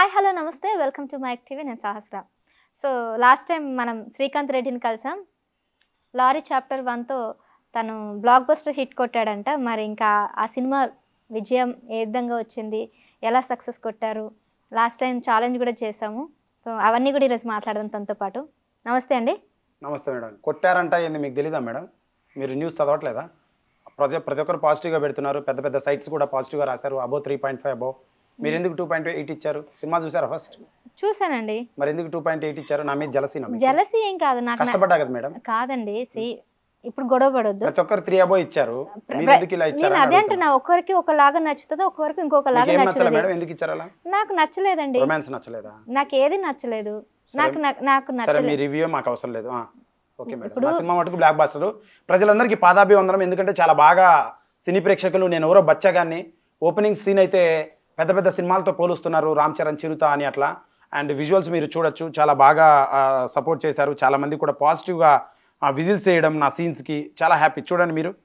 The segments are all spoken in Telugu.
హాయ్ హలో నమస్తే వెల్కమ్ టు మైక్ టీవీ నేను సహస్ర సో లాస్ట్ టైం మనం శ్రీకాంత్ రెడ్డిని కలిసాం లారీ చాప్టర్ వన్తో తను బ్లాక్ బస్టర్ హిట్ కొట్టాడంట మరి ఇంకా ఆ సినిమా విజయం ఏ విధంగా వచ్చింది ఎలా సక్సెస్ కొట్టారు లాస్ట్ టైం ఛాలెంజ్ కూడా చేసాము సో అవన్నీ కూడా ఈరోజు మాట్లాడదాం తనతో పాటు నమస్తే అండి నమస్తే మేడం కొట్టారంట ఏంది మీకు తెలీదా మేడం మీరు న్యూస్ చదవట్లేదా ప్రతి ప్రతి ఒక్కరు పాజిటివ్గా పెడుతున్నారు పెద్ద పెద్ద సైట్స్ కూడా పాజిటివ్గా రాశారు అబో త్రీ పాయింట్ ఫైవ్ అబో మీరు ఎందుకు టూ పాయింట్ ఎయిట్ ఇచ్చారు సినిమా చూసారా ఫస్ట్ చూసానండి మరి ఎందుకు టూ పాయింట్ ఎయిట్ ఇచ్చారు నా మీద జలసీ నా మీద? జలసి ఏం కాదు నాకు నా- కష్టపడ్డా కదా మేడం కాదండి సి ఇప్పుడు గొడవ పడొద్దు ప్రతి ఒక్కరు త్రీ అబో ఇచ్చారు మీరు ఎందుకు ఇలా ఇచ్చారు నేను అదే అంటున్నా ఒక్కరికి ఒకలాగా నచ్చుతుంది ఒక్కొక్కరికి ఇంకొకలాగా ఏం నచ్చలే నచ్చుతుంది మేడం ఎందుకు ఇచ్చారు అలా నాకు నచ్చలేదండి రొమాన్స్ నచ్చలేదా నాకు ఏది నచ్చలేదు నాకు నా- నాకు సరే నచ్చలేదు మీ రివ్యూ మాకు అవసరం లేదు ఆ, ఓకే మేడం ఇప్పుడు- మా సినిమా మటుకు బ్లాక్ బాస్టర్ ప్రజలందరికీ పాదాభివందనం ఎందుకంటే చాలా బాగా సినీ ప్రేక్షకులు నేను ఎవరో బచ్చగాన్ని ఓపెనింగ్ సీన్ అయితే పెద్ద పెద్ద సినిమాలతో పోలుస్తున్నారు రామ్ చరణ్ చిరుత అని అట్లా అండ్ విజువల్స్ మీరు చూడొచ్చు చాలా బాగా సపోర్ట్ చేశారు చాలా మంది కూడా పాజిటివ్గా విజిల్స్ చేయడం నా సీన్స్కి చాలా హ్యాపీ చూడండి మీరు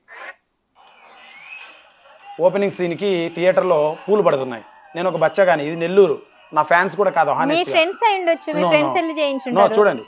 ఓపెనింగ్ సీన్కి థియేటర్లో పూలు పడుతున్నాయి నేను ఒక బచ్చగాని ఇది నెల్లూరు నా ఫ్యాన్స్ కూడా కాదు మీ హానెస్ట్ ఫ్రెండ్స్ అయి ఉండొచ్చు మీ No, ఫ్రెండ్స్ no. వెళ్ళి నో చేయించుంటారు చూడండి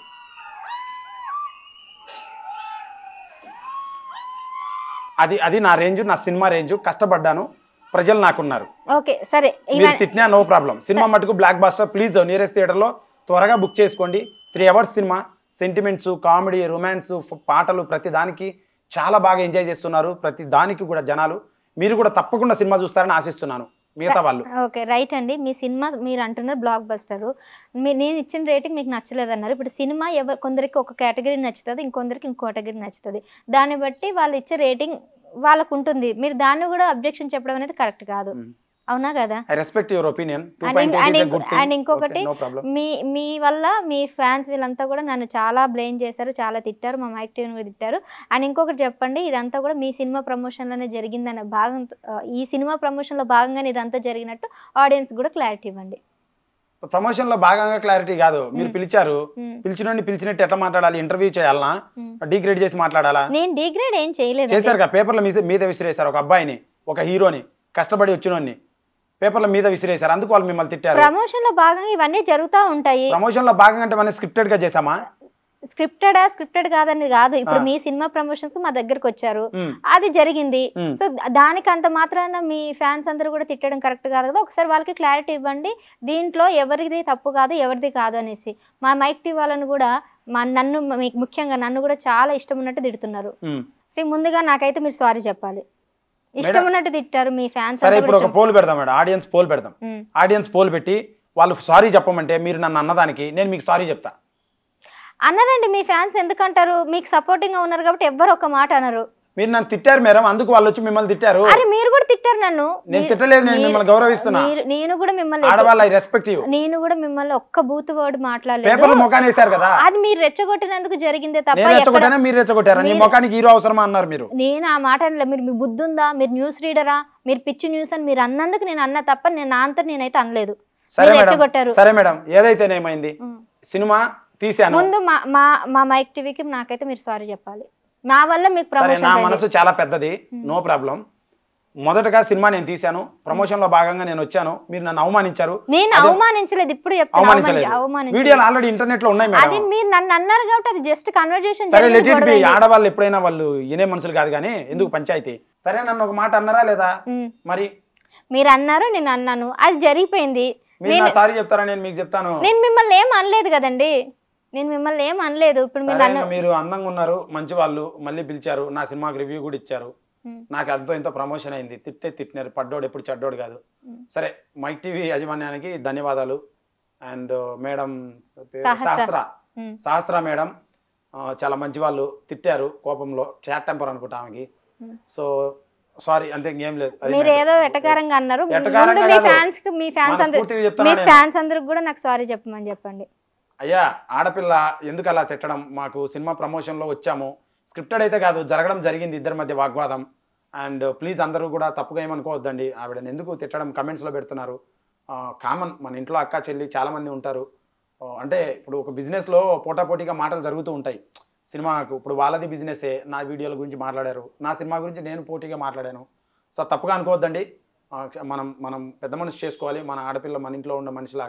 అది అది నా రేంజ్ నా సినిమా రేంజ్ కష్టపడ్డాను ప్రజలు నాకున్నారు ఓకే సరే మీరు ఇవన్నీ తిట్టినా నో ప్రాబ్లం సినిమా మటుకు బ్లాక్ బాస్టర్ ప్లీజ్ నియరెస్ట్ థియేటర్లో త్వరగా బుక్ చేసుకోండి three hours cinema sentiments comedy romance పాటలు ప్రతి దానికి చాలా బాగా ఎంజాయ్ చేస్తున్నారు ప్రతి దానికి కూడా జనాలు మీరు కూడా తప్పకుండా సినిమా చూస్తారని ఆశిస్తున్నాను మిగతా వాళ్ళు ఓకే రైట్ అండి మీ సినిమా మీరు అంటున్నారు బ్లాక్ బస్టర్ మీ నేను ఇచ్చిన రేటింగ్ మీకు నచ్చలేదు అన్నారు ఇప్పుడు సినిమా ఎవరు కొందరికి ఒక కేటగిరీ నచ్చుతుంది ఇంకొందరికి ఇంకో కేటగిరీ నచ్చుతుంది దాన్ని బట్టి వాళ్ళు ఇచ్చే రేటింగ్ వాళ్ళకు ఉంటుంది మీరు దాన్ని కూడా అబ్జెక్షన్ చెప్పడం అనేది కరెక్ట్ కాదు Mm. అవునా కదా I respect your opinion too And point ఇంక- and ఎయిట్ ఇంకో- గుడ్ and ఇంకొకటి నో ప్రాబ్లం మీ మీ వల్ల మీ ఫ్యాన్స్ వీళ్ళంతా కూడా నన్ను చాలా బ్లేమ్ చేశారు చాలా తిట్టారు మా మైక్ టీవీని కూడా తిట్టారు అండ్ ఇంకొకటి చెప్పండి ఇదంతా కూడా మీ సినిమా ప్రమోషన్లోనే జరిగిందనే భాగం ఆ, ఈ సినిమా ప్రమోషన్లో భాగంగానే ఇదంతా జరిగినట్టు ఆడియన్స్ కూడా క్లారిటీ ఇవ్వండి ప్రమోషన్ లో భాగంగా క్లారిటీ కాదు మీరు పిలిచారు మ్మ్. పిలిచినోడిని పిలిచినట్టు ఎట్లా మాట్లాడాలి ఇంటర్వ్యూ చేయాలనా మ్మ్. డిగ్రేడ్ చేసి మాట్లాడాలా నేను డిగ్రేడ్ ఏం చేయలేదు చేశారు కదా పేపర్ల మీద మీద విసిరేశారు ఒక అబ్బాయిని ఒక హీరోని కష్టపడి వచ్చినోడిని పేపర్ల మీద విసిరేశారు అందుకు వాళ్ళు మిమ్మల్ని తిట్టారు ప్రమోషన్ లో భాగంగా ఇవన్నీ జరుగుతూ ఉంటాయి ప్రమోషన్ లో భాగంగా అంటే మనం స్క్రిప్టెడ్ గా చేసామా స్క్రిప్టెడా స్క్రిప్టెడ్ కాదని కాదు ఇప్పుడు ఆ. మీ సినిమా ప్రమోషన్స్ మా దగ్గరకు వచ్చారు మ్మ్. అది జరిగింది మ్మ్. సో దానికి అంత మాత్రాన మీ ఫ్యాన్స్ అందరూ కూడా తిట్టడం కరెక్ట్ కాదు కదా ఒకసారి వాళ్ళకి క్లారిటీ ఇవ్వండి దీంట్లో ఎవరిది తప్పు కాదు ఎవరిది కాదు అనేసి మా మైక్ టీ వాళ్ళని కూడా మా నన్ను మీకు ముఖ్యంగా నన్ను కూడా చాలా ఇష్టం ఉన్నట్టు తిడుతున్నారు మ్మ్. సో ముందుగా నాకైతే మీరు సారీ చెప్పాలి ఇష్టం మేడం- ఉన్నట్టు తిట్టారు మీ ఫ్యాన్స్ సరే ఇప్పుడు ఒక పోల్ పెడదాం మేడం ఆడియన్స్ పోల్ పెడదాం ఆడియన్స్ పోల్ పెట్టి వాళ్ళు సారీ చెప్పమంటే మీరు నన్ను అన్నదానికి నేను మీకు సారీ చెప్తా అన్నారండి మీ ఫ్యాన్స్ ఎందుకంటారు మీకు సపోర్టింగ్ గా ఉన్నారు కాబట్టి ఎవ్వరు ఒక మాట అనరు మీరు నన్ను తిట్టారు మేడం అందుకు వాళ్ళు వచ్చి మిమ్మల్ని తిట్టారు అరే మీరు కూడా తిట్టారు నన్ను నేను మీరు- తిట్టలేదు నేను మీరు- మిమ్మల్ని గౌరవిస్తున్నా మీరు- నేను కూడా మిమ్మల్ని ఆడవాళ్ళు ఐ రెస్పెక్ట్ యూ నేను కూడా మిమ్మల్ని ఒక్క బూత్ వర్డ్ మాట్లాడలేదు పేపర్లు ముఖాన్ని వేశారు కదా అది మీరు రెచ్చగొట్టినందుకు జరిగిందే తప్ప నేను ఎక్కడ రెచ్చగొట్టానా మీరు రెచ్చగొట్టారా నీ మీరు- ముఖానికి హీరో అవసరమా అన్నారు మీరు నేను ఆ మాట అనలే మీరు మీ బుద్ధి ఉందా మీరు న్యూస్ రీడరా మీరు పిచ్చి న్యూస్ అని మీరు అన్నందుకు నేను అన్న తప్ప నేను నా అంతా నేనైతే అనలేదు సరే మీరు మేడం రెచ్చగొట్టారు సరే మేడం ఏదైతేనేమైంది ఉం. సినిమా తీశాను ముందు మా మా మా మైక్ టీవీకి నాకైతే మీరు సారీ చెప్పాలి మా వల్ల మీకు సరే నా ప్రమోషన్ మనసు చాలా పెద్దది నో ప్రాబ్లం మొదటగా సినిమా నేను తీశాను ప్రమోషన్ లో భాగంగా నేను వచ్చాను మీరు నన్ను అవమానించారు నేను అదే- అవమానించలేదు ఇప్పుడు చెప్తాను అవమానించలేదు అవమానించలేదు వీడియోలు ఆల్రెడీ ఇంటర్నెట్ లో ఉన్నాయి అది మేడం మీరు నన్ను అన్నారు కాబట్టి అది జస్ట్ కన్వర్జేషన్ సరే లెట్ ఇట్ బి ఆడవాళ్ళు ఎప్పుడైనా వాళ్ళు వినే మనుషులు కాదు కానీ ఎందుకు పంచాయతీ సరే నన్ను ఒక మాట అన్నారా లేదా మరి మీరు అన్నారు నేను అన్నాను అది జరిగిపోయింది మీరు నా సారీ చెప్తారా నేను మీకు చెప్తాను నేను మిమ్మల్ని ఏం అనలేదు కదండి నేను మిమ్మల్ని ఏం అనలేదు ఇప్పుడు మీరు సరే నన్ను ఇంకా మీరు అందంగా ఉన్నారు మంచి వాళ్ళు మళ్ళీ పిలిచారు నా సినిమాకి రివ్యూ కూడా ఇచ్చారు ఉం. నాకు ఎంతో ఎంతో ప్రమోషన్ అయింది తిట్టే తిట్టినారు పడ్డోడు ఎప్పుడు చెడ్డోడు కాదు సరే మైక్ టీవీ యాజమాన్యానికి ధన్యవాదాలు అండ్ మేడం పేరు సహస్ర. సహస్ర ఉం. సహస్ర మేడం ఆ, చాలా మంచి వాళ్ళు తిట్టారు కోపంలో చాట్ టెంపర్ అనుకుంటా ఆమెకి ఉం. సో సారీ అంతే ఇంకేం లేదు అది మీరు matter. ఏదో ఎటకారంగా అన్నారు ఎటకారంగా ముందు మీ కాదు. ఫ్యాన్స్ కి మీ ఫ్యాన్స్ అందరు మనస్ఫూర్తిగా మీ చెప్తున్నా నేను. ఫ్యాన్స్ అందరికి కూడా నాకు సారీ చెప్పమని చెప్పండి అయ్యా ఆడపిల్ల ఎందుకు అలా తిట్టడం మాకు సినిమా ప్రమోషన్లో వచ్చాము స్క్రిప్టెడ్ అయితే కాదు జరగడం జరిగింది ఇద్దరి మధ్య వాగ్వాదం అండ్ ప్లీజ్ అందరూ కూడా తప్పుగా ఏమనుకోవద్దండి ఆవిడని ఎందుకు తిట్టడం కమెంట్స్లో పెడుతున్నారు కామన్ మన ఇంట్లో అక్క చెల్లి చాలామంది ఉంటారు ఆ, అంటే ఇప్పుడు ఒక బిజినెస్లో పోటాపోటీగా మాటలు జరుగుతూ ఉంటాయి సినిమాకు ఇప్పుడు వాళ్ళది బిజినెసే నా వీడియోల గురించి మాట్లాడారు నా సినిమా గురించి నేను పోటీగా మాట్లాడాను సో తప్పుగా అనుకోవద్దండి ఆ, మనం మనం పెద్ద మనిషి చేసుకోవాలి మన ఆడపిల్ల మన ఇంట్లో ఉన్న మనిషిలాగా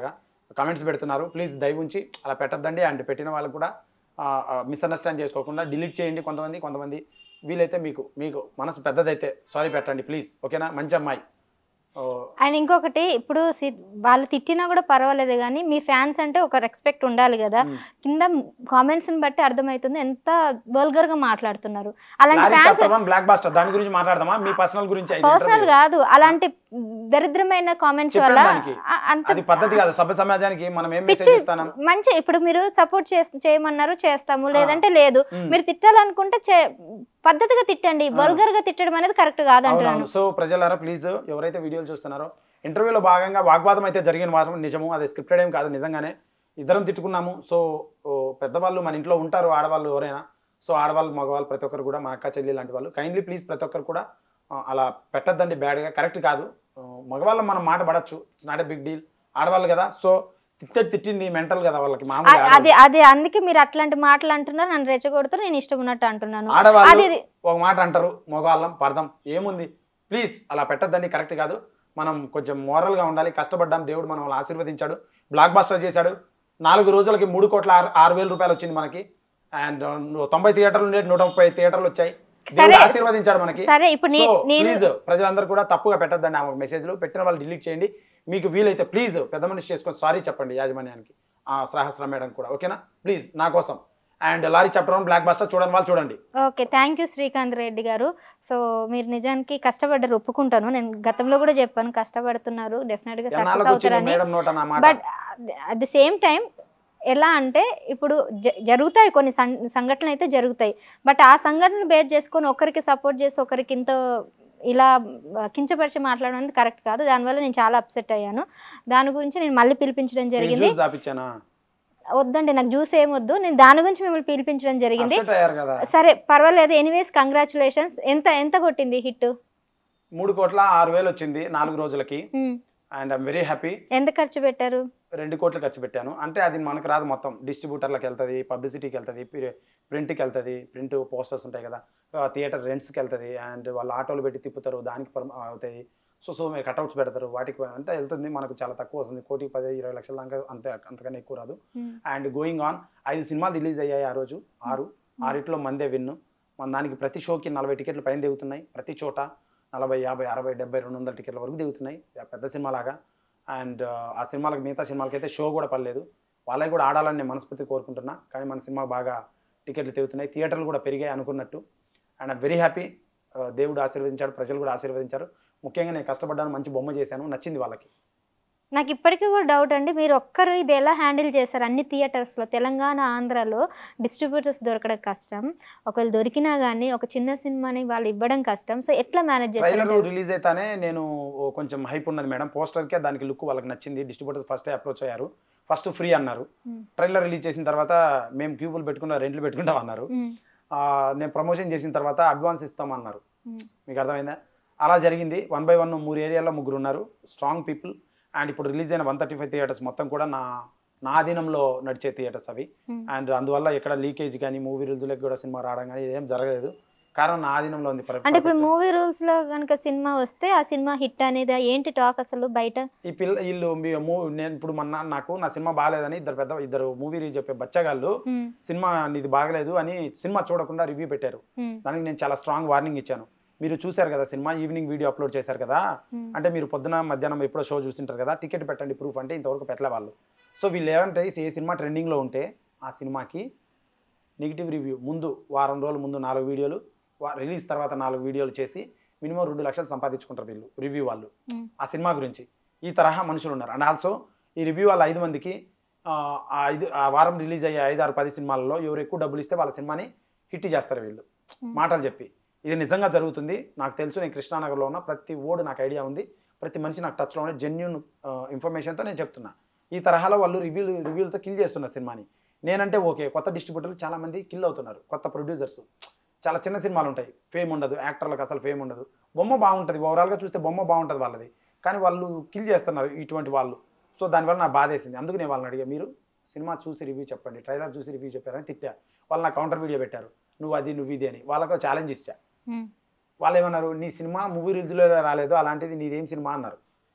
కమెంట్స్ పెడుతున్నారు ప్లీజ్ దయ ఉంచి అలా పెట్టద్దండి అండ్ పెట్టిన వాళ్ళకు కూడా మిస్అండర్స్టాండ్ చేసుకోకుండా డిలీట్ చేయండి కొంతమంది కొంతమంది వీలైతే మీకు మీకు మనసు పెద్దదైతే సారీ పెట్టండి ప్లీజ్ ఓకేనా మంచి అమ్మాయి ఓ, అండ్ ఇంకొకటి ఇప్పుడు సి- వాళ్ళు తిట్టినా కూడా పర్వాలేదు కానీ మీ ఫ్యాన్స్ అంటే ఒక రెస్పెక్ట్ ఉండాలి కదా మ్. కింద కామెంట్స్ ని బట్టి అర్థమవుతుంది ఎంత వల్గర్ గా మాట్లాడుతున్నారు అలాంటి lorry fans chapter one blockbuster దాని గురించి మాట్లాడదామా మీ పర్సనల్ గురించి అయితే పర్సనల్ interview. కాదు అలాంటి దరిద్రమైన కామెంట్స్ చెప్పాను వల్ల దానికి. ఆ- అంత అది పద్ధతి కాదు సభ్య సమాజానికి మనం ఏం పిచ్చి మెసేజ్ ఇస్తాం మంచి ఇప్పుడు మీరు సపోర్ట్ చేయమన్నారు చేస్తాము లేదంటే లేదు మ్. మీరు తిట్టాలనుకుంటే చే- పద్ధతిగా తిట్టండి ఆ. వల్గర్ గా తిట్టడం అనేది కరెక్ట్ కాదు అంటున్నాను అవునవును సో ప్రజలారా ప్లీజ్ ఎవరైతే వీడియోలు చూస్తున్నారో ఇంటర్వ్యూలో భాగంగా వాగ్వాదం అయితే జరిగిన మాత్రం నిజము అది స్క్రిప్టెడ్ ఏం కాదు నిజంగానే ఇద్దరం తిట్టుకున్నాము సో ఓ, పెద్దవాళ్ళు మన ఇంట్లో ఉంటారు ఆడవాళ్ళు ఎవరైనా సో ఆడవాళ్ళు మగవాళ్ళు ప్రతి ఒక్కరు కూడా మన అక్క చెల్లి లాంటి వాళ్ళు కైండ్లీ ప్లీజ్ ప్రతి ఒక్కరు కూడా ఆ, అలా పెట్టద్దండి బ్యాడ్గా కరెక్ట్ కాదు ఆ, మగవాళ్ళం మనం మాట పడచ్చు it's not a big deal ఆడవాళ్ళు కదా సో తిట్టే తిట్టింది మెంటల్ కదా వాళ్ళకి అ- మామూలు అది అది అందుకే మీరు అట్లాంటి మాటలు అంటున్నారు నన్ను రెచ్చగొడుతూ నేను ఇష్టం ఉన్నట్టు అంటున్నాను ఆడవాళ్ళు అది ఒక మాట అంటారు మగవాళ్ళం పడదాం ఏముంది ప్లీజ్ అలా పెట్టద్దండి కరెక్ట్ కాదు మనం కొంచెం మోరల్గా ఉండాలి కష్టపడ్డాం దేవుడు మనల్ని ఆశీర్వదించాడు బ్లాక్ బస్టర్ చేశాడు నాలుగు రోజులకి మూడు కోట్ల ఆరు ఆరు వేల రూపాయలు వచ్చింది మనకి అండ్ తొంభై థియేటర్లు ఉండేది నూట ముప్పై థియేటర్లు వచ్చాయి దేవుడు సరే. ఆశీర్వదించాడు మనకి సరే ఇప్పుడు నీ- సో నేను ప్లీజ్ ప్రజలందరూ కూడా తప్పుగా పెట్టద్దండి ఆమె మెసేజ్లు పెట్టిన వాళ్ళు డిలీట్ చేయండి మీకు వీలైతే ప్లీజ్ పెద్ద మనిషి చేసుకొని సారీ చెప్పండి యాజమాన్యానికి ఆ సహస్ర మేడం కూడా ఓకేనా ప్లీజ్ నా కోసం and lorry chapter one blockbuster చూడని వాళ్ళు చూడండి okay thank you Srikanth Reddy garu so మీరు నిజానికి కష్టపడ్డారు ఒప్పుకుంటాను నేను గతంలో కూడా చెప్పాను కష్టపడుతున్నారు డెఫినెట్ గా సక్సెస్ ఎన్నాళ్ళకు వచ్చింది అవుతారని మేడం నోట నా మాట but at the same time ఎలా అంటే ఇప్పుడు జ- జరుగుతాయి కొన్ని సం- సంఘటనలు అయితే జరుగుతాయి బట్ ఆ సంఘటనలు బేస్ చేసుకొని ఒకరికి సపోర్ట్ చేసి ఒకరికి ఇంత ఇలా ఆ, కించపరిచి మాట్లాడడం అనేది కరెక్ట్ కాదు దానివల్ల నేను చాలా అప్సెట్ అయ్యాను దాని గురించి నేను మళ్ళీ పిలిపించడం జరిగింది జ్యూస్ దాపిచ్చానా వద్దండి నాకు జ్యూస్ ఏం వద్దు నేను దాని గురించి మిమ్మల్ని పిలిపించడం జరిగింది అప్సెట్ అయ్యారు కదా సరే పర్వాలేదు ఎనీవేస్ కంగ్రాచులేషన్స్ ఎంత ఎంత కొట్టింది హిట్ మూడు కోట్ల ఆరు వేలు వచ్చింది నాలుగు రోజులకి అండ్ ఐమ్ వెరీ హ్యాపీ ఎంత ఖర్చు పెట్టారు రెండు కోట్లు ఖర్చు పెట్టాను అంటే అది మనకు రాదు మొత్తం డిస్ట్రిబ్యూటర్లకు వెళ్తుంది పబ్లిసిటీకి వెళ్తుంది ప్రింట్కి వెళ్తుంది ప్రింట్ పోస్టర్స్ ఉంటాయి కదా థియేటర్ రెంట్స్కి వెళ్తుంది అండ్ వాళ్ళు ఆటోలు పెట్టి తిప్పుతారు దానికి పర్మ- అవుతాయి సో సో మీరు కట్అవుట్స్ పెడతారు వాటికి అంతా వెళ్తుంది మనకు చాలా తక్కువ వస్తుంది కోటి పది ఇరవై లక్షల దాకా అంతే అంతకన్నా ఎక్కువ రాదు అండ్ గోయింగ్ ఆన్ ఐదు సినిమాలు రిలీజ్ అయ్యాయి ఆ రోజు ఆరు ఆరిట్లో మందే విన్ను మన దానికి ప్రతి షోకి నలభై టికెట్లు పైన దిగుతున్నాయి ప్రతి చోట నలభై యాభై అరవై డెబ్బై రెండు వందల టికెట్ల వరకు దిగుతున్నాయి పెద్ద సినిమాలాగా అండ్ ఆ సినిమాలకు మిగతా సినిమాలకి అయితే షో కూడా పర్లేదు వాళ్ళకి కూడా ఆడాలని నేను మనస్ఫూర్తి కోరుకుంటున్నా కానీ మన సినిమా బాగా టికెట్లు తిరుగుతున్నాయి థియేటర్లు కూడా పెరిగాయి అనుకున్నట్టు అండ్ వెరీ హ్యాపీ దేవుడు ఆశీర్వదించాడు ప్రజలు కూడా ఆశీర్వదించారు ముఖ్యంగా నేను కష్టపడ్డాను మంచి బొమ్మ చేశాను నచ్చింది వాళ్ళకి నాకు ఇప్పటికీ కూడా డౌట్ అండి మీరు ఒక్కరు ఇది ఎలా హ్యాండిల్ చేశారు అన్ని థియేటర్స్లో తెలంగాణ ఆంధ్రాలో డిస్ట్రిబ్యూటర్స్ దొరకడం కష్టం ఒకవేళ దొరికినా కానీ ఒక చిన్న సినిమాని వాళ్ళు ఇవ్వడం కష్టం సో ఎట్లా మేనేజ్ ట్రైలర్ చేస్తారు రిలీజ్ అయితేనే నేను ఓ కొంచెం హైప్ ఉన్నది మేడం పోస్టర్కే దానికి లుక్ వాళ్ళకి నచ్చింది డిస్ట్రిబ్యూటర్స్ ఫస్ట్ అప్రోచ్ అయ్యారు ఫస్ట్ ఫ్రీ అన్నారు Hmm. ట్రైలర్ రిలీజ్ చేసిన తర్వాత మేము క్యూబులు పెట్టుకున్న రెంట్లు పెట్టుకుంటాం అన్నారు మ్మ్. ఆ, నేను ప్రమోషన్ చేసిన తర్వాత అడ్వాన్స్ ఇస్తామన్నారు మ్మ్. మీకు అర్థమైందా అలా జరిగింది వన్ బై వన్ మూడు ఏరియాలో ముగ్గురు ఉన్నారు స్ట్రాంగ్ పీపుల్ అండ్ ఇప్పుడు రిలీజ్ అయిన వన్ థర్టీ ఫైవ్ థియేటర్స్ మొత్తం కూడా నా నా అధీనంలో నడిచే థియేటర్స్ అవి మ్మ్. అండ్ అందువల్ల ఎక్కడ లీకేజ్ కానీ మూవీ రిలీజ్లకు కూడా సినిమా రావడం కానీ ఏం జరగలేదు కారణం నా ఆధీనంలో ఉంది పర్- అంటే ఇప్పుడు perfect. మూవీ రూల్స్ లో కనుక సినిమా వస్తే ఆ సినిమా హిట్ అనేది ఏంటి టాక్ అసలు బయట ఈ పిల్ల వీళ్ళు మీ మూవీ నేను ఇప్పుడు మొన్న నాకు నా సినిమా బాగాలేదని ఇద్దరు పెద్ద ఇద్దరు మూవీ రివ్యూ చెప్పే బచ్చగాళ్ళు మ్మ్. సినిమా ఇది బాగలేదు అని సినిమా చూడకుండా రివ్యూ పెట్టారు మ్మ్. దానికి నేను చాలా స్ట్రాంగ్ వార్నింగ్ ఇచ్చాను మీరు చూశారు కదా సినిమా ఈవినింగ్ వీడియో అప్లోడ్ చేశారు కదా మ్మ్. అంటే మీరు పొద్దున మధ్యాహ్నం ఎప్పుడో షో చూసింటారు కదా టికెట్ పెట్టండి ప్రూఫ్ అంటే ఇంతవరకు పెట్టలే వాళ్ళు సో వీళ్ళు ఏమంటే ఏ సినిమా ట్రెండింగ్లో ఉంటే ఆ సినిమాకి నెగిటివ్ రివ్యూ ముందు వారం రోజుల ముందు నాలుగు వీడియోలు రిలీజ్ తర్వాత నాలుగు వీడియోలు చేసి మినిమం రెండు లక్షలు సంపాదించుకుంటారు వీళ్ళు రివ్యూ వాళ్ళు మ్మ్. ఆ సినిమా గురించి ఈ తరహా మనుషులు ఉన్నారు అండ్ ఆల్సో ఈ రివ్యూ వాళ్ళ ఐదు మందికి ఆ, ఆ ఐదు ఆ వారం రిలీజ్ అయ్యే ఐదు ఆరు పది సినిమాలలో ఎవరు ఎక్కువ డబ్బులు ఇస్తే వాళ్ళ సినిమాని హిట్ చేస్తారు వీళ్ళు మ్మ్. మాటలు చెప్పి ఇది నిజంగా జరుగుతుంది నాకు తెలుసు నేను కృష్ణానగర్లో ఉన్న ప్రతి ఓడు నాకు ఐడియా ఉంది ప్రతి మనిషి నాకు టచ్లో ఉన్న జెన్యున్ ఇన్ఫర్మేషన్తో నేను చెప్తున్నా ఈ తరహాలో వాళ్ళు రివ్యూలు రివ్యూలతో కిల్ చేస్తున్నారు సినిమాని నేనంటే ఓకే కొత్త డిస్ట్రిబ్యూటర్లు చాలా మంది కిల్ అవుతున్నారు కొత్త ప్రొడ్యూసర్స్ చాలా చిన్న సినిమాలు ఉంటాయి ఫేమ్ ఉండదు యాక్టర్లకు అసలు ఫేమ్ ఉండదు బొమ్మ బాగుంటుంది ఓవరాల్గా చూస్తే బొమ్మ బాగుంటుంది వాళ్ళది కానీ వాళ్ళు కిల్ చేస్తున్నారు ఇటువంటి వాళ్ళు సో దానివల్ల నాకు బాధేసింది అందుకు నేను వాళ్ళని అడిగా మీరు సినిమా చూసి రివ్యూ చెప్పండి ట్రైలర్ చూసి రివ్యూ చెప్పారని తిట్టా వాళ్ళు నా కౌంటర్ వీడియో పెట్టారు నువ్వు అది నువ్వు ఇది అని వాళ్ళకు ఛాలెంజ్ ఇచ్చా మ్మ్. వాళ్ళు ఏమన్నారు నీ సినిమా మూవీ రిలీజ్లో రాలేదు అలాంటిది నీదేం సినిమా అన్నారు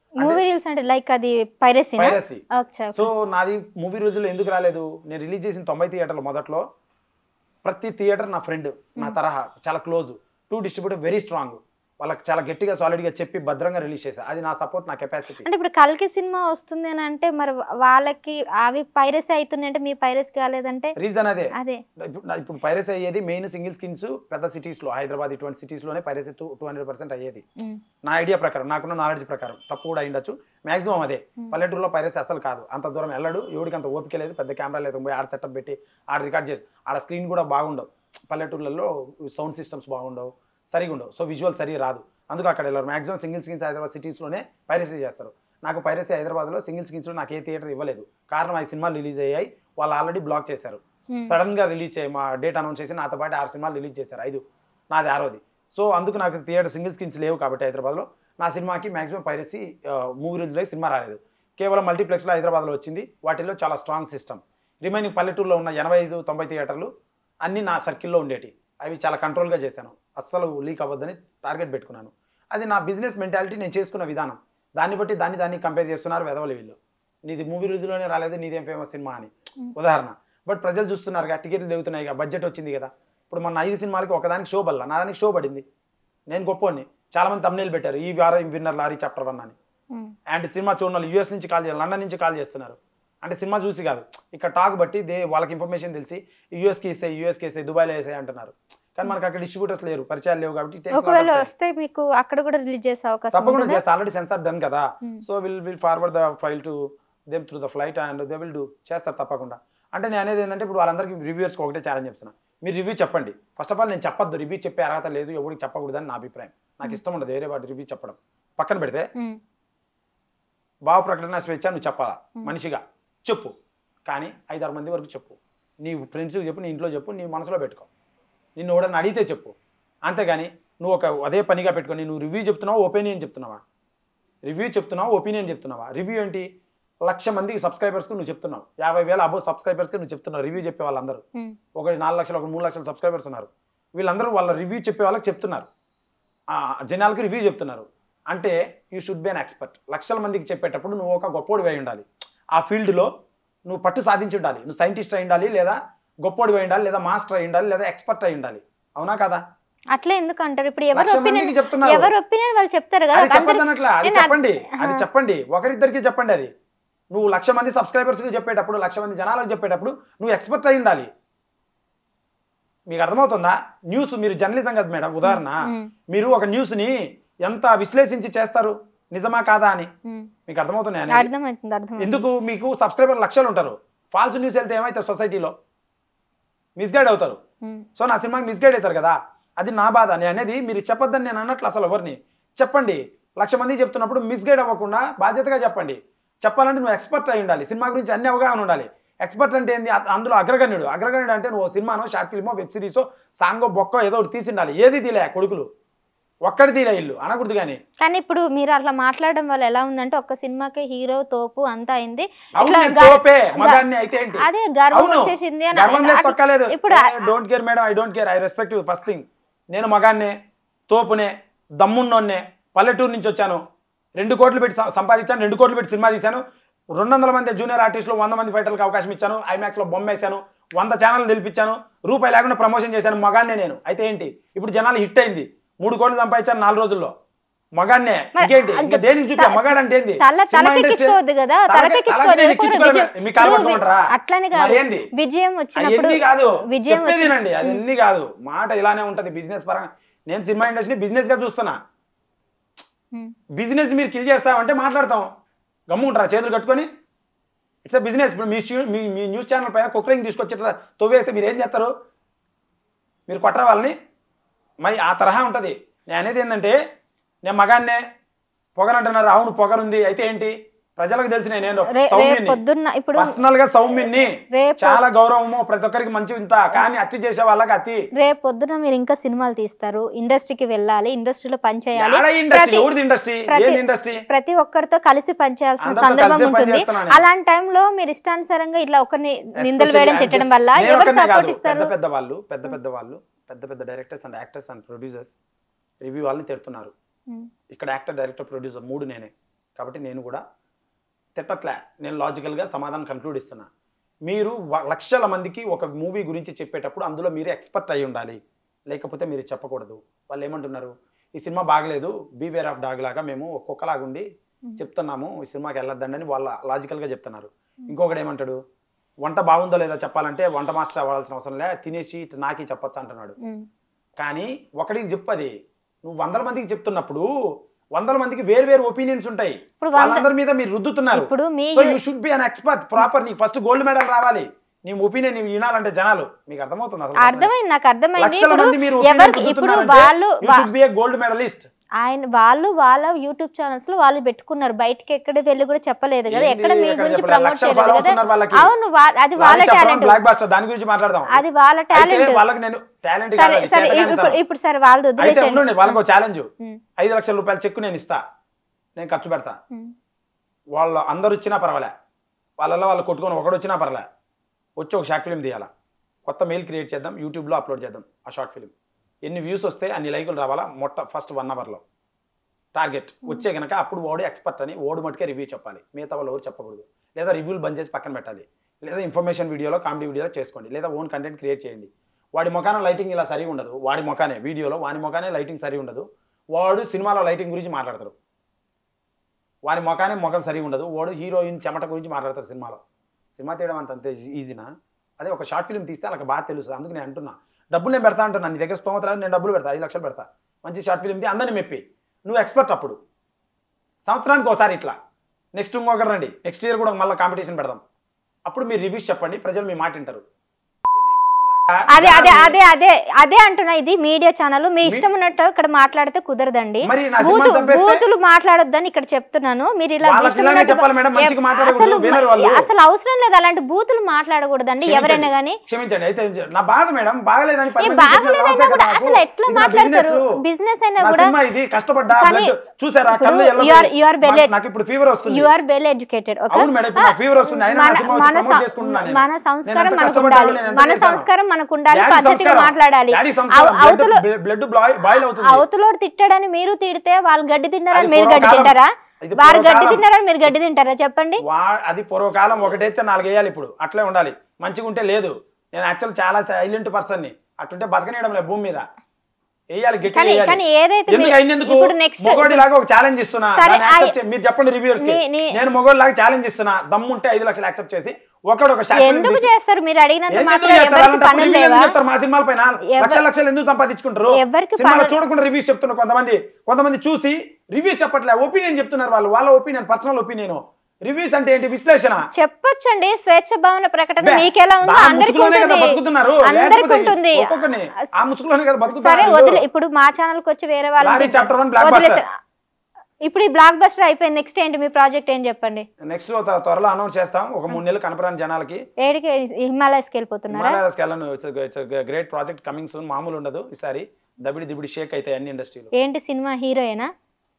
మూవీ రీల్స్ అంటే లైక్ అది పైరసీ పైరసీ ఓకే సో నాది మూవీ రోజుల్లో ఎందుకు రాలేదు నేను రిలీజ్ చేసిన తొంభై థియేటర్లు మొదట్లో ప్రతి థియేటర్ నా ఫ్రెండ్ నా తరహా చాలా close to distributor very strong వాళ్ళకి చాలా గట్టిగా సాలిడ్గా చెప్పి భద్రంగా రిలీజ్ చేశా అది నా సపోర్ట్ నా కెపాసిటీ అంటే ఇప్పుడు కల్కి సినిమా వస్తుంది అని అంటే మరి వాళ్ళకి అవి పైరసీ అవుతున్నాయి అంటే మీ పైరసీ కాలేదంటే రీజన్ అదే అదే ఇప్పుడు నా- ఇప్పుడు పైరసీ అయ్యేది మెయిన్ సింగిల్ స్కిన్స్ పెద్ద cities లో హైదరాబాద్ ఇటువంటి cities లోనే piracy two two hundred percent అయ్యేది ఉమ్, నా ఐడియా ప్రకారం నాకున్న నాలెడ్జ్ ప్రకారం తప్పు కూడా అయిండొచ్చు మాక్సిమం అదే Hmm. పల్లెటూరులో పైరసీ అసలు కాదు అంత దూరం వెళ్ళడు ఎవడికి అంత ఓపిక లేదు పెద్ద కెమెరా లేదు పోయి ఆడ సెటప్ పెట్టి ఆడ రికార్డ్ చేసి ఆడ స్క్రీన్ కూడా బాగుండవు పల్లెటూర్లలో సౌండ్ సిస్టమ్స్ బాగుండవు సరిగా ఉండవు సో విజువల్ సరిగా రాదు అందుకు అక్కడ వెళ్ళారు మాక్సిమం సింగిల్ స్క్రీన్స్ హైదరాబాద్ సిటీస్లోనే పైరసీ చేస్తారు నాకు పైరసీ హైదరాబాద్లో సింగిల్ స్క్రీన్స్లో నాకు ఏ థియేటర్ ఇవ్వలేదు కారణం ఐదు సినిమాలు రిలీజ్ అయ్యాయి వాళ్ళు ఆల్రెడీ బ్లాక్ చేశారు ఉమ్, సడన్ గా రిలీజ్ చేయ మా డేట్ అనౌన్స్ చేసి నాతో పాటు ఆరు సినిమాలు రిలీజ్ చేశారు ఐదు నాది ఆరోది సో అందుకు నాకు థియేటర్ సింగిల్ స్క్రీన్స్ లేవు కాబట్టి హైదరాబాద్లో నా సినిమాకి మాక్సిమం పైరసీ మూవీ రోజులో సినిమా రాలేదు కేవలం మల్టీప్లెక్స్లో హైదరాబాద్లో వచ్చింది వాటిల్లో చాలా స్ట్రాంగ్ సిస్టమ్ రిమైనింగ్ పల్లెటూరులో ఉన్న ఎనభై ఐదు తొంభై థియేటర్లు అన్నీ నా సర్కిల్లో ఉండేటి అవి చాలా కంట్రోల్గా చేశాను అస్సలు లీక్ అవ్వద్దని టార్గెట్ పెట్టుకున్నాను అది నా బిజినెస్ మెంటాలిటీ నేను చేసుకున్న విధానం దాన్ని బట్టి దాన్ని దాన్ని కంపేర్ చేస్తున్నారు వెదవలు వీళ్ళు నీది మూవీ రోజులోనే రాలేదు నీదేం ఫేమస్ సినిమా అని ఉదాహరణ బట్ ప్రజలు చూస్తున్నారు టికెట్లు దిగుతున్నాయి బడ్జెట్ వచ్చింది కదా ఇప్పుడు మన ఐదు సినిమాలకి ఒకదానికి షో బల్ల నా దానికి షో పడింది నేను గొప్పని చాలా మంది తమ్నేలు పెట్టారు ఈ వారం విన్నర్ లారీ చాప్టర్ వన్ అని ఉమ్, అండ్ సినిమా చూడడం వాళ్ళు యూఎస్ నుంచి కాల్ చేయాలి లండన్ నుంచి కాల్ చేస్తున్నారు అంటే సినిమా చూసి కాదు ఇక్కడ టాక్ బట్టి దే వాళ్ళకి ఇన్ఫర్మేషన్ తెలిసి యూఎస్కి ఇస్తాయి యూఎస్కి ఇస్తాయి దుబాయ్లో వేసాయి అంటున్నారు కానీ మనకి అక్కడ డిస్ట్రిబ్యూటర్స్ లేరు పరిచయాలు లేవు కాబట్టి it takes a lot of ఒకవేళ time. వస్తే మీకు అక్కడ కూడా రిలీజ్ చేసే అవకాశం తప్పకుండా ఉంటుందా? చేస్తా ఆల్రెడీ సెన్సార్ డన్ కదా um, so will will forward the file to them through the flight and they will do చేస్తారు తప్పకుండా అంటే నేను అనేది ఏంటంటే ఇప్పుడు వాళ్ళందరికీ రివ్యూర్స్కి ఒకటే ఛాలెంజ్ చెప్తున్నా మీరు రివ్యూ చెప్పండి ఫస్ట్ ఆఫ్ ఆల్ నేను చెప్పొద్దు రివ్యూ చెప్పే అర్హత లేదు ఎవరికి చెప్పకూడదని నా అభిప్రాయం నాకు ఇష్టం ఉండదు వేరే వాటి రివ్యూ చెప్పడం పక్కన పెడితే ఉమ్, భావ ప్రకటన స్వేచ్ఛ నువ్వు చెప్పాలా Hmm. మనిషిగా చెప్పు కానీ ఐదారు మంది వరకు చెప్పు నీ ఫ్రెండ్స్కి చెప్పు నీ ఇంట్లో చెప్పు నీ మనసులో పెట్టుకో నిన్ను ఎవడన్నా అడిగితే చెప్పు అంతేగాని నువ్వు ఒక అదే పనిగా పెట్టుకొని నువ్వు రివ్యూ చెప్తున్నావా ఒపీనియన్ చెప్తున్నావా రివ్యూ చెప్తున్నావా ఒపీనియన్ చెప్తున్నావా రివ్యూ ఏంటి లక్ష మందికి సబ్స్క్రైబర్స్కి నువ్వు చెప్తున్నావు యాభై వేల అబో సబ్స్క్రైబర్స్కి నువ్వు చెప్తున్నావు రివ్యూ చెప్పే వాళ్ళందరూ ఉమ్, ఒకటి నాలుగు లక్షలు ఒక మూడు లక్షల సబ్స్క్రైబర్స్ ఉన్నారు వీళ్ళందరూ వాళ్ళ రివ్యూ చెప్పే వాళ్ళకి చెప్తున్నారు ఆ, జనాలకి రివ్యూ చెప్తున్నారు అంటే you should be an expert లక్షల మందికి చెప్పేటప్పుడు నువ్వు ఒక గొప్పోడివి అయి ఉండాలి ఆ ఫీల్డ్లో నువ్వు పట్టు సాధించి ఉండాలి నువ్వు సైంటిస్ట్ అయి ఉండాలి లేదా గొప్పోడివి అయి ఉండాలి లేదా మాస్టర్ అయి ఉండాలి లేదా ఎక్స్పర్ట్ అయి ఉండాలి అవునా కదా అట్లా ఎందుకు అంటారు ఇప్పుడు ఎవరు లక్ష ఒపీనియన్ మందికి చెప్తున్నారు ఎవరు ఒపీనియన్ వాళ్ళు చెప్తారు కదా అది అందరూ- చెప్పండి అన్నట్లా అది నేను అద్- చెప్పండి అది ఆహా. చెప్పండి ఒకరిద్దరికి చెప్పండి అది నువ్వు లక్ష మంది సబ్స్క్రైబర్స్కి చెప్పేటప్పుడు లక్ష మంది జనాలకు చెప్పేటప్పుడు నువ్వు ఎక్స్పర్ట్ అయి ఉండాలి మీకు అర్థమవుతుందా న్యూస్ మీరు జర్నలిజం కదా మేడం ఉదాహరణ ఉమ్, మీరు ఒక న్యూస్ని ఎంత విశ్లేషించి చేస్తారు నిజమా కాదా అని ఉమ్, మీకు అర్థమవుతున్నాయి అనేది? అర్థమవుతుంది అర్థమవుతుంది ఎందుకు మీకు సబ్స్క్రైబర్ లక్షలు ఉంటారు ఫాల్స్ న్యూస్ వెళ్తే ఏమవుతారు సొసైటీలో మిస్గైడ్ అవుతారు ఉమ్, సో నా సినిమాకి మిస్గైడ్ అవుతారు కదా అది నా బాధ నేను అనేది మీరు చెప్పొద్దని నేను అన్నట్లు అసలు ఎవరిని చెప్పండి లక్ష మంది చెప్తున్నప్పుడు మిస్గైడ్ అవ్వకుండా బాధ్యతగా చెప్పండి చెప్పాలంటే నువ్వు ఎక్స్పర్ట్ అయి ఉండాలి సినిమా గురించి అన్ని అవగాహన ఉండాలి ఎక్స్పర్ట్ అంటే ఏంది అ- అందులో అగ్రగణ్యుడు అగ్రగణ్యుడు అంటే నువ్వు సినిమానో షార్ట్ ఫిల్మో వెబ్ సిరీసో సాంగో బొక్కో ఏదో ఒకటి తీసి ఉండాలి ఏది తీలే కొడుకులు ఒక్కడి తీలే ఇల్లు అనకూడదు కానీ కానీ ఇప్పుడు మీరు అట్లా మాట్లాడడం వల్ల ఎలా ఉందంటే ఒక్క సినిమాకి హీరో తోపు అంతా అయింది అవును ఇట్లా నేను గ- తోపే మగాన్ని అయితే ఏంటి అదే గర్వం అవును. వచ్చేసింది అని గర్వం లేదు అట్లా- తొక్కలేదు ఇప్పుడు don't care madam I don't care I respect you first thing నేను మగాన్నే తోపునే దమ్మున్నోన్నే పల్లెటూరు నుంచి వచ్చాను రెండు కోట్లు పెట్టి సం- సంపాదించాను రెండు కోట్లు పెట్టి సినిమా తీశాను రెండు వందల మంది జూనియర్ ఆర్టిస్టులు వంద మంది ఫైటర్లకు అవకాశం ఇచ్చాను ఐమాక్స్లో బొమ్మ వేశాను వంద ఛానల్ నిలిపించాను రూపాయి లేకుండా ప్రమోషన్ చేశాను మగాన్నే నేను అయితే ఏంటి ఇప్పుడు జనాలు హిట్ అయింది మూడు కోట్లు సంపాదించాను నాలుగు రోజుల్లో మగాన్నే మరి ఇంకేంటి అంత- ఇంకా దేనికి చూపా మగాడు అంటే ఏంది తల సినిమా ఇండస్ట్రీ తలకెక్కించుకోవద్దు కదా తలకి- తలకెక్కించుకోవద్దు తలకి నేను ఎప్పుడు ఎక్కించుకోవాలి. విజయం- మీ కాలు ఇప్పుడు పట్టుకుంటారా? అట్లని కాదు మరేంది? విజయం వచ్చినప్పుడు అవన్నీ కాదు విజయం వచ్చి- చెప్పేదేనండి అవన్నీ కాదు మాట ఇలానే ఉంటది బిజినెస్ పరంగా నేను సినిమా ఇండస్ట్రీని బిజినెస్ గా చూస్తున్నా ఉమ్, బిజినెస్ మీరు కిల్ చేస్తామంటే మాట్లాడతాం గమ్ముంటారా చేతులు కట్టుకొని ఇట్స్ బిజినెస్ ఇప్పుడు మీ ష్యూ- మీ మీ న్యూస్ ఛానల్ పైన కుక్కలింగ్ తీసుకొచ్చి ఇట్లా తవ్వేస్తే మీరు ఏం చేస్తారు మీరు కొట్టరా వాళ్ళని మరి ఆ తరహా ఉంటుంది నేను అనేది ఏంటంటే నేను మగాన్నే పొగరంటున్నారు అవును పొగరుంది అయితే ఏంటి ప్రజలకు తెలిసిన నేను రే- రేపు సౌమ్యుని పొద్దున్న ఇప్పుడు పర్సనల్ గా సౌమ్యుని రేపు చాలా గౌరవము ప్రతి ఒక్కరికి మంచి ఇంత కానీ అతి చేసే వాళ్ళకి అతి రేపు పొద్దున మీరు ఇంకా సినిమాలు తీస్తారు ఇండస్ట్రీకి వెళ్ళాలి ఇండస్ట్రీలో పని చేయాలి ఆడ ఇండస్ట్రీ ప్రతి- ఎవరిది ఇండస్ట్రీ ప్రతి- ఏంది ఇండస్ట్రీ ప్రతి ఒక్కరితో కలిసి పనిచేయాల్సిన అందరితో సందర్భం కలిసే ఉంటుంది పనిచేస్తున్నాను. అలాంటి టైంలో మీరు ఇష్టానుసారంగా ఇట్లా ఒకరిని నిందలు Especially వేయడం I'm తిట్టడం just- వల్ల నేను ఎవరు ఒక్కనే సపోర్ట్ కాదు, ఇస్తారు పెద్ద పెద్ద వాళ్ళు పెద్ద పెద్ద వాళ్ళు పెద్ద పెద్ద directors and actors and producers review వాళ్ళని తిడుతున్నారు ఉమ్, ఇక్కడ యాక్టర్ డైరెక్టర్ ప్రొడ్యూసర్ మూడు నేనే కాబట్టి నేను కూడా తిట్టట్లే నేను లాజికల్గా సమాధానం కన్క్లూడ్ ఇస్తున్నా మీరు వ- లక్షల మందికి ఒక మూవీ గురించి చెప్పేటప్పుడు అందులో మీరు ఎక్స్పర్ట్ అయి ఉండాలి లేకపోతే మీరు చెప్పకూడదు వాళ్ళు ఏమంటున్నారు ఈ సినిమా బాగలేదు బీవేర్ ఆఫ్ డాగ్ లాగా మేము ఒక్కొక్కలాగుండి చెప్తున్నాము ఈ సినిమాకి వెళ్ళొద్దండి అని వాళ్ళ లాజికల్గా చెప్తున్నారు ఇంకొకటి ఏమంటాడు వంట బాగుందో లేదో చెప్పాలంటే వంట మాస్టర్ అవ్వాల్సిన అవసరం లే తినేసి నాకి చెప్పొచ్చు అంటున్నాడు ఉమ్. కానీ ఒకటికి చెప్పది నువ్వు వందల మందికి చెప్తున్నప్పుడు వందల మందికి వేరు వేరు ఒపీనియన్స్ ఉంటాయి ఇప్పుడు వంద వాళ్ళందరి మీద మీరు రుద్దుతున్నారు ఇప్పుడు మీ so you should be an expert proper నీ ఫస్ట్ గోల్డ్ మెడల్ రావాలి నీ ఒపీనియన్ నీవు వినాలంటే జనాలు మీకు అర్థమవుతుంది అసలు అర్థమైంది నాకు అర్థమైంది లక్షల ఇప్పుడు మంది మీరు ఎవరికి ఇప్పుడు వాళ్ళు యూ వా- should be a gold medalist ఆయన వాళ్ళు వాళ్ళ యూట్యూబ్ ఛానల్స్ లో వాళ్ళు పెట్టుకున్నారు బయటకి ఎక్కడ వెళ్ళి కూడా చెప్పలేదు కదా ఎక్కడ మీ గురించి ప్రమోట్ చేయలేదు కదా వాళ్ళకి అవును వా- అది వాళ్ళ టాలెంట్ బ్లాక్ బాస్టర్ దాని గురించి మాట్లాడదాం అది వాళ్ళ అయితే టాలెంట్ వాళ్ళకి నేను టాలెంట్ సరే సరే ఇప్పుడు ఇప్పుడు సరే వాళ్ళది అయితే వదిలేసండి ఉండండి వాళ్ళకి ఒక ఛాలెంజ్ ఉమ్, ఐదు లక్షల రూపాయల చెక్ నేను ఇస్తా నేను ఖర్చు పెడతా ఉమ్. వాళ్ళు అందరు వచ్చినా పర్వాలే వాళ్ళలో వాళ్ళు కొట్టుకొని ఒకడు వచ్చినా పర్వాలే వచ్చి ఒక షార్ట్ ఫిల్మ్ తీయాలా కొత్త మెయిల్ క్రియేట్ చేద్దాం యూట్యూబ్లో అప్లోడ్ చేద్దాం ఆ షార్ట్ ఫిల్మ్ ఎన్ని వ్యూస్ వస్తే అన్ని లైకులు రావాలా మొట్ట ఫస్ట్ వన్ అవర్లో టార్గెట్ వచ్చే కనుక అప్పుడు ఓడి ఎక్స్పర్ట్ అని ఓడి మట్టుకే రివ్యూ చెప్పాలి మిగతా వాళ్ళు ఎవరు చెప్పకూడదు లేదా రివ్యూలు బంద్ చేసి పక్కన పెట్టాలి లేదా ఇన్ఫర్మేషన్ వీడియోలో కామెడీ వీడియోలో చేసుకోండి లేదా ఓన్ కంటెంట్ క్రియేట్ చేయండి వాడి మొఖాన లైటింగ్ ఇలా సరిగా ఉండదు వాడి మొఖానే వీడియోలో వాడి మొఖానే లైటింగ్ సరిగా ఉండదు వాడు సినిమాలో లైటింగ్ గురించి మాట్లాడతారు వాని మొఖానే ముఖం సరిగా ఉండదు వాడు హీరోయిన్ చెమట గురించి మాట్లాడతారు సినిమాలో సినిమా తీయడం అంటే అంతే ఈజీనా అదే ఒక షార్ట్ ఫిల్మ్ తీస్తే వాళ్ళకి బాగా తెలుసు అందుకు నేను అంటున్నా డబ్బులు నేను పెడతా అంటున్నా నీ దగ్గర స్తోమత లేదు నేను డబ్బులు పెడతా ఐదు లక్షలు పెడతా మంచి షార్ట్ ఫిల్మ్ తీ అందరిని మెప్పి నువ్వు ఎక్స్పర్ట్ అప్పుడు సంవత్సరానికి ఒకసారి ఇట్లా నెక్స్ట్ ఇంకొకటి రండి నెక్స్ట్ ఇయర్ కూడా మళ్ళీ కాంపిటీషన్ పెడదాం అప్పుడు మీరు రివ్యూస్ చెప్పండి ప్రజలు మీ మాట వింటారు అదే అదే అదే అదే అదే అంటున్నా ఇది మీడియా ఛానల్ మీ ఇష్టం ఉన్నట్టు ఇక్కడ మాట్లాడితే కుదరదండి మరి నా సినిమా బూతు చంపేస్తే బూతులు మాట్లాడొద్దని ఇక్కడ చెప్తున్నాను మీరు ఇలా వాళ్ళకి ఇష్టం ఇలానే ఉన్నట్టు- చెప్పాలి మేడం, మంచిగా మాట్లాడకూడదు, అసలు వినరు వాళ్ళు. అసలు అవసరం లేదు అలాంటి బూతులు మాట్లాడకూడదండి ఎవరైనా కానీ క్షమించండి అయితే నా బాధ మేడం బాగలేదని పది ఏ మందికి చెప్పిన బాగలేదైనా రాసే కూడా కదా నాకు. అసలు ఎట్లా ఇది నా మాట్లాడతారు business. బిజినెస్ అయినా నా కూడా సినిమా ఇది కష్టపడ్డా కానీ బ్లడ్ చూసారా ఇప్పుడు కళ్ళు yellow you are- you are నాకు- well- నాకు ఇప్పుడు ఫీవర్ వస్తుంది you are well educated okay అవును మేడం ఇప్పుడు నాకు ఫీవర్ వస్తుంది అయినా నా మన సినిమా వచ్చి మన promote సం- చేసుకుంటున్నాను నేను. మన నేను సంస్కారం ఎంత మనకు కష్టపడ్డానో ఉండాలి నేను ఎంత మన చేశానో. సంస్కారం మనకు ఉండాలి డాడీ పద్ధతిగా సంస్కారం. మాట్లాడాలి డాడీ సంస్కారం. అవ- అవతల బ్లడ్ బ్లడ్ బాయిల్ అవుతుంది అవతలోడు తిట్టాడని మీరు తిడితే వాళ్ళు గడ్డి తిన్నారని అది మీరు గడ్డి పూర్వకాలం. తింటారా ఇది వారు గడ్డి పూర్వకాలం. తిన్నారని మీరు గడ్డి తింటారా చెప్పండి వా అది పూర్వకాలం ఒకటేచ్చ నాలుగు వేయాలి ఇప్పుడు అట్లే ఉండాలి మంచిగా ఉంటే లేదు నేను యాక్చువల్ చాలా సైలెంట్ పర్సన్ని అట్టుంటే బతకనియడం లేదు భూమి మీద వేయాలి గట్టి కానీ వేయాలి కానీ ఏదైతే ఎందుకు మీరు- అయినందుకు ఇప్పుడు నెక్స్ట్ మొగోడి లాగా ఒక ఛాలెంజ్ ఇస్తున్నా సరే, దాన్ని accept ఐ- చే- మీరు చెప్పండి రివ్యూర్స్ కి నీ- నీ- నేను మొగోడి లాగా ఛాలెంజ్ ఇస్తున్నా దమ్ముంటే ఐదు లక్షలు యాక్సెప్ట్ చేసి ఒకడు ఒక షాట్ ఎందుకు చేస్తారు మీరు అడిగినంత ఎందుకు మాత్రం చేస్తారు ఎవరికి అలాంటి పనులు review లేవా ఎందుకు చెప్తారు మా సినిమాల పైన ఎవ- లక్షల లక్షలు ఎందుకు సంపాదించుకుంటారు ఎవరికి సినిమాలో పనులు- చూడకుండా రివ్యూస్ చెప్తున్నారు కొంతమంది కొంతమంది చూసి రివ్యూ చెప్పట్లే ఒపీనియన్ చెప్తున్నారు వాళ్ళు వాళ్ళ ఒపీనియన్ పర్సనల్ ఒపీనియన్ రివ్యూస్ అంటే ఏంటి విశ్లేషణ చెప్పొచ్చండి స్వేచ్ఛ భావన ప్రకటన బే, మీకెలా ఉందో దాని అందరికి ముసుగులోనే కదా ఉంటుంది బతుకుతున్నారు అందరికి లేకపోతే ఉంటుంది ఒక్కొక్కరిని ఆ ముసుగులోనే కదా సరే బతుకుతున్నారు వదిలే ఇప్పుడు మా ఛానల్ కి వచ్చి వేరే వాళ్ళు లారీ చాప్టర్ వన్ బ్లాక్ వదిలేసా- ఇప్పుడు ఈ బ్లాక్ బస్టర్ అయిపోయింది నెక్స్ట్ ఏంటి మీ ప్రాజెక్ట్ ఏం చెప్పండి నెక్స్ట్ త్వరలో అనౌన్స్ చేస్తాం ఒక మూడు నెలలు కనపరాని జనాలకి ఏడికి హిమాలయస్కి వెళ్ళిపోతున్నారా హిమాలయాస్కి వెళ్ళను it's it's great project coming soon మామూలు ఉండదు ఈసారి దబిడి దిబిడి షేక్ అవుతాయి అన్ని ఇండస్ట్రీలో ఏంటి సినిమా హీరోయేనా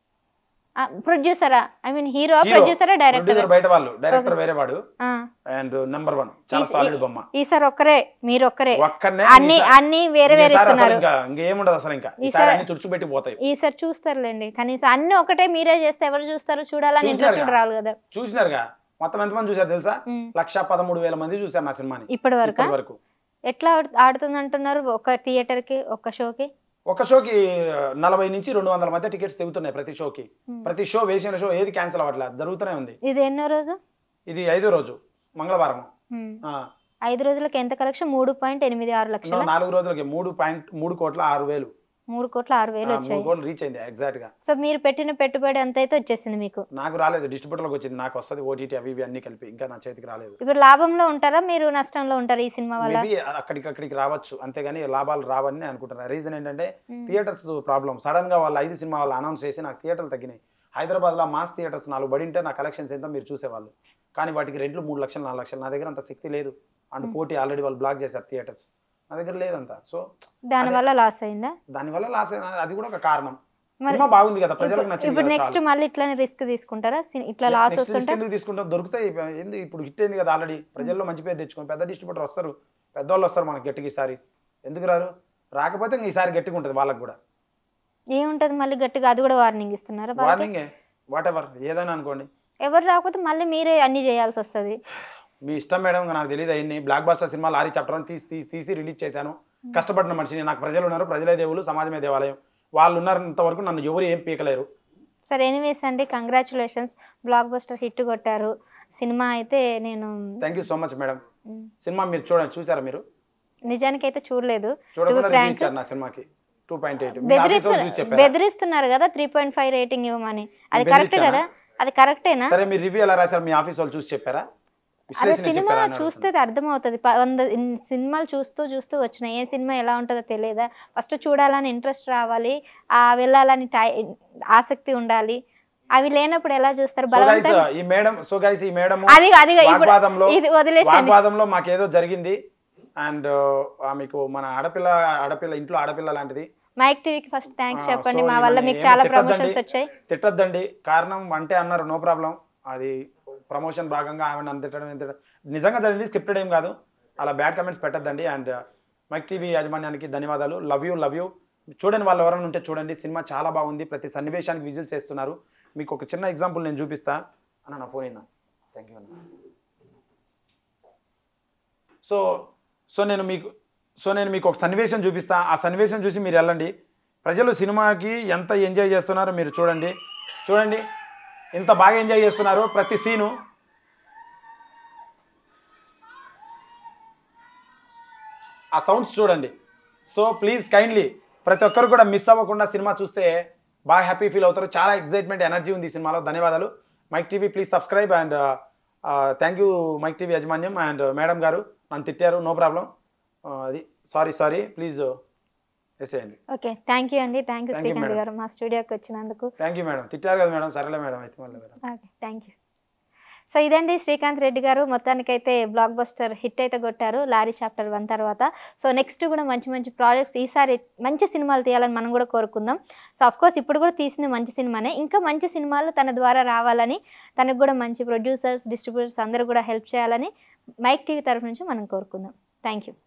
ప్రొడ్యూసరా ఐ మీన్ హీరో Hero. ప్రొడ్యూసరా డైరెక్టర్ ప్రొడ్యూసర్ బయట వాళ్ళు డైరెక్టర్ వేరే వాడు అండ్ నెంబర్ వన్ చాలా ఈ- సాలిడ్ బొమ్మ ఈసారి ఒక్కరే మీరు ఒక్కరే ఒక్కనే అన్ని ఈసారి- అన్ని వేరే వేరే ఈసారి అసలు ఇస్తున్నారు ఇంకా ఇంకేముండదు అసలు ఇంకా ఈసారి ఈసారి- అన్ని తుడిచిపెట్టి పోతాయి ఈసారి చూస్తారులేండి కనీసం అన్ని ఒకటే మీరే చేస్తే ఎవరు చూస్తారు చూడాలని ఇంట్రెస్ట్ చూస్తారుగా. రావాలి కదా చూసినారుగా మొత్తం ఎంతమంది చూసారు తెలుసా ఉమ్. లక్ష పదమూడు వేల మంది చూసారు నా సినిమాని ఇప్పటి వరకు ఇప్పటి వరకు ఎట్లా ఆడు- ఆడుతుంది అంటున్నారు ఒక థియేటర్ కి ఒక షోకి ఒక షోకి ఆ, నలభై నుంచి రెండు వందల మధ్య టికెట్స్ తెగుతున్నాయి ప్రతి షోకి Hmm. ప్రతి షో వేసిన షో ఏది క్యాన్సిల్ అవ్వట్లేదు జరుగుతూనే ఉంది ఇది ఎన్నో రోజు ఇది ఐదో రోజు మంగళవారం ఉమ్. ఆ, ఐదు రోజులకి ఎంత కలెక్షన్ మూడు పాయింట్ ఎనిమిది ఆరు నో, లక్షల నాలుగు రోజులకి మూడు పాయింట్ మూడు కోట్ల ఆరు వేలు మూడు కోట్ల ఆరు వేలు ఆ, మూడు వచ్చాయి కోట్లు రీచ్ అయింది ఎగ్జాక్ట్ గా సో మీరు పెట్టిన పెట్టుబడి ఎంత అయితే వచ్చేసింది మీకు నాకు రాలేదు డిస్ట్రిబ్యూటర్లకు వచ్చింది నాకు వస్తుంది ఓటీటీ అవి ఇవి అన్ని కలిపి ఇంకా నా చేతికి రాలేదు ఇప్పుడు లాభంలో ఉంటారా మీరు నష్టంలో ఉంటారా ఈ సినిమా వల్ల మేబీ అక్కడికి అక్కడికి రావచ్చు అంతేగాని లాభాలు రావని నేను అనుకుంటున్నాను రీజన్ ఏంటంటే ఉమ్. థియేటర్స్ ప్రాబ్లం సడన్ గా వాళ్ళు ఐదు సినిమా వాళ్ళు అనౌన్స్ చేసి నాకు థియేటర్లు తగ్గినాయి హైదరాబాద్లో మాస్ థియేటర్స్ నాలుగు బడి ఉంటే నా కలెక్షన్స్ ఎంత మీరు చూసేవాళ్ళు కానీ వాటికి రెంట్లు మూడు లక్షలు నాలుగు లక్షలు నా దగ్గర అంత శక్తి లేదు అండ్ Hmm. పోటీ ఆల్రెడీ వాళ్ళు బ్లాక్ చేశారు థియేటర్స్ నా దగ్గర లేదంత సో దాని వల్ల లాస్ అయిందా దానివల్ల లాస్ అది కూడా ఒక కారణం మరి సినిమా బాగుంది కదా ప్రజలకు ఇప్పుడు- నచ్చింది ఇప్పుడు కదా నెక్స్ట్ చాలు. మళ్ళీ ఇట్లానే రిస్క్ తీసుకుంటారా సి- ఇట్లా లాస్ నెక్స్ట్ రిస్క్ వస్తుంటే ఎందుకు తీసుకుంటాం దొరుకుతాయి ఎందుకు ఇప్పుడు హిట్ అయింది కదా ఆల్రెడీ ప్రజల్లో మంచి పేరు తెచ్చుకొని పెద్ద డిస్ట్రిబ్యూటర్ వస్తారు పెద్దవాళ్ళు వస్తారు మనకి గట్టిగా ఈసారి ఎందుకు రారు రాకపోతే ఇంక ఈసారి గట్టిగా ఉంటుంది వాళ్ళకి కూడా ఏముంటది మళ్ళీ గట్టిగా అది కూడా వార్నింగ్ ఇస్తున్నారా వాళ్ళకి? వార్నింగే వాట్ ఎవర్ ఏదైనా అనుకోండి ఎవరు రాకపోతే మళ్ళీ మీరే అన్ని చేయాల్సి వస్తుంది మీ ఇష్టం మేడం నాకు తెలియదు అవన్నీ blockbuster cinema lorry chapter అని తీసి తీసి తీసి రిలీజ్ చేశాను కష్టపడిన మనిషిని నాకు ప్రజలు ఉన్నారు ప్రజలే దేవులు సమాజమే దేవాలయం వాళ్ళు ఉన్నంత వరకు నన్ను ఎవరు ఏం పీకలేరు సరే ఎనీవేస్ అండి కంగ్రాచులేషన్స్ బ్లాక్ బస్టర్ హిట్ కొట్టారు సినిమా అయితే నేను thank you so much madam hmm, cinema మీరు చూడండి చూసారా మీరు నిజానికైతే చూడలేదు చూడకుండా రివ్యూ frank- ఇచ్చారు నా సినిమాకి టూ పాయింట్ ఎయిట్ బెదిరిస్తు చూసి చెప్పారా బెదిరిస్తున్నారు కదా త్రీ పాయింట్ ఫైవ్ రేటింగ్ ఇవ్వమని అది నేను కరెక్ట్ బెదిరించానా? కదా అది కరెక్టేనా సరే మీరు రివ్యూ ఎలా రాశారు మీ ఆఫీస్ వాళ్ళు చూసి చెప్పారా అదే విశ్లేషణ సినిమా చెప్పారా అని చూస్తే అడుగుతున్నా. అర్థమవుతుంది ప- వంద ఇన్- సినిమాలు చూస్తూ చూస్తూ వచ్చినాయి ఏ సినిమా ఎలా ఉంటుందో తెలియదా ఫస్ట్ చూడాలని ఇంట్రెస్ట్ రావాలి ఆ వెళ్ళాలని టై ఆసక్తి ఉండాలి అవి లేనప్పుడు ఎలా చూస్తారు సో గైస్ బలవంతం ఈ మేడం సో గైస్ ఈ మేడం అది అది ఇప్పుడు వాగ్వాదంలో ఇది వదిలేసండి వాగ్వాదంలో మాకేదో జరిగింది అండ్ మీకు మన ఆడపిల్ల ఆడపిల్ల ఇంట్లో ఆడపిల్ల లాంటిది మైక్ టీవీకి ఫస్ట్ థ్యాంక్స్ ఆ, చెప్పండి సో మా వల్ల ఇవన్నీ మీకు ఏమీ చాలా తిట్టొద్దండి. ప్రమోషన్స్ వచ్చాయి తిట్టద్దండి కారణం అంటే అన్నారు నో ప్రాబ్లం అది ప్రమోషన్ భాగంగా ఆమె నన్ను తిట్టడం ఎంత నిజంగా జరిగింది స్క్రిప్టెడ్ ఏం కాదు అలా బ్యాడ్ కమెంట్స్ పెట్టద్దండి అండ్ మైక్ టీవీ యాజమాన్యానికి ధన్యవాదాలు లవ్ యూ లవ్ యూ చూడని వాళ్ళు ఎవరైనా ఉంటే చూడండి సినిమా చాలా బాగుంది ప్రతి సన్నివేశానికి విజిల్స్ చేస్తున్నారు మీకు ఒక చిన్న ఎగ్జాంపుల్ నేను చూపిస్తా అన్న నా ఫోన్ అయినా థ్యాంక్ యూ అన్న సో సో నేను మీకు సో నేను మీకు ఒక సన్నివేశం చూపిస్తా ఆ సన్నివేశం చూసి మీరు వెళ్ళండి ప్రజలు సినిమాకి ఎంత ఎంజాయ్ చేస్తున్నారో మీరు చూడండి చూడండి ఎంత బాగా ఎంజాయ్ చేస్తున్నారు ప్రతి సీను ఆ సౌండ్స్ చూడండి సో ప్లీజ్ కైండ్లీ ప్రతి ఒక్కరు కూడా మిస్ అవ్వకుండా సినిమా చూస్తే బాగా హ్యాపీ ఫీల్ అవుతారు చాలా ఎక్సైట్మెంట్ ఎనర్జీ ఉంది ఈ సినిమాలో ధన్యవాదాలు Mic TV please subscribe and thank you Mic TV యాజమాన్యం అండ్ మేడం గారు నన్ను తిట్టారు నో ప్రాబ్లం అది సారీ సారీ ప్లీజ్ చేసేయండి ఓకే థ్యాంక్ యూ అండి thank you Thank you, Srikanth madam. గారు మా స్టూడియోకి వచ్చినందుకు థ్యాంక్ యూ మేడం తిట్టారు కదా మేడం సరేలే మేడం అయితే మళ్ళీ madam okay thank you so ఇదండి శ్రీకాంత్ రెడ్డి గారు మొత్తానికైతే బ్లాక్ బస్టర్ హిట్ అయితే కొట్టారు లారీ చాప్టర్ వన్ తర్వాత సో నెక్స్ట్ కూడా మంచి మంచి ప్రాజెక్ట్స్ ఈసారి మంచి సినిమాలు తీయాలని మనం కూడా కోరుకుందాం సో అఫ్ కోర్స్ ఇప్పుడు కూడా తీసింది మంచి సినిమానే ఇంకా మంచి సినిమాలు తన ద్వారా రావాలని తనకు కూడా మంచి ప్రొడ్యూసర్స్ డిస్ట్రిబ్యూటర్స్ అందరూ కూడా హెల్ప్ చేయాలని మైక్ టీవీ తరఫు నుంచి మనం కోరుకుందాం థ్యాంక్ యూ